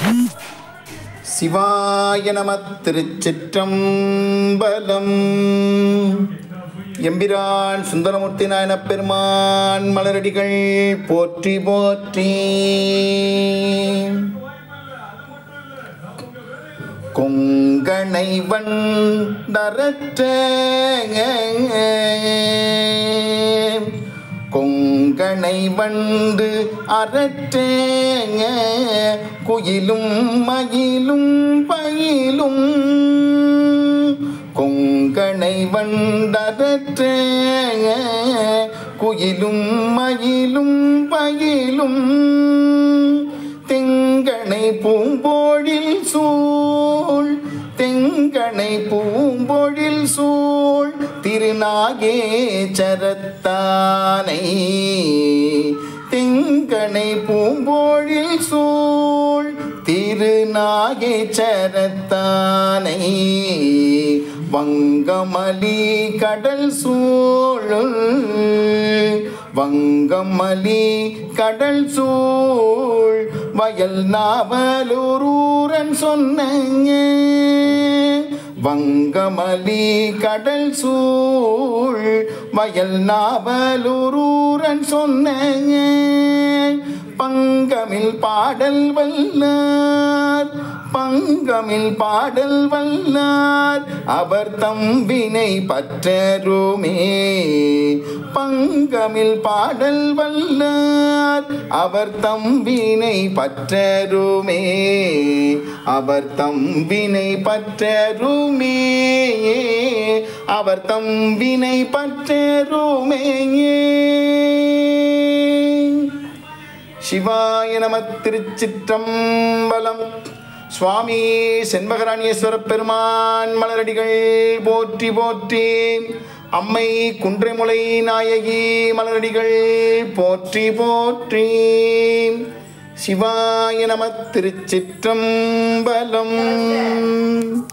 சிவாய நம திருச்சிற்றம்பலம் எம்பிரான் சுந்தரமூர்த்தி நாயனப் பெருமான் மலரடிகள் போற்றி போற்றி கொங்கணை வண்டரற்ற கொங்கணை வண்டு அரற்ற குயிலும் மயிலும் பயிலும் கொங்கணை வண்டரற்ற குயிலும் மயிலும் பயிலும் தெங்கனை பூம்பொழில் சூழ் தெங்கனை பூம்பொழில் சூழ் திருநாகேச்சரத்தானை தெங்கனை பூம்பொழில் சூழ் திருநாகேச்சரத்தானை வங்கமலி கடல் சூழல் வங்கமலி கடல் சூழ் வயல் நாவலூரூரன் சொன்ன வங்கமலி கடல் சூழ் வயல் நாவலூரூரன் சொன்ன பங்கமில் பாடல் வல்லார் பங்கமில் பாடல் வல்லார் அவர் தம்பினை பற்றருமே பங்கமில் பாடல் வல்லார் அவர் தம்பினை பற்றருமே அவர் தம்பினை பற்றருமே அவர் தம்பினை பற்றருமே சிவாய நம திருச்சிற்றம்பலம் சுவாமி செண்பகராணியேஸ்வர பெருமான் மலரடிகள் போற்றி போற்றி அம்மை குன்றைமுலை நாயகி மலரடிகள் போற்றி போற்றி சிவாய நம திருச்சிற்றம்பலம்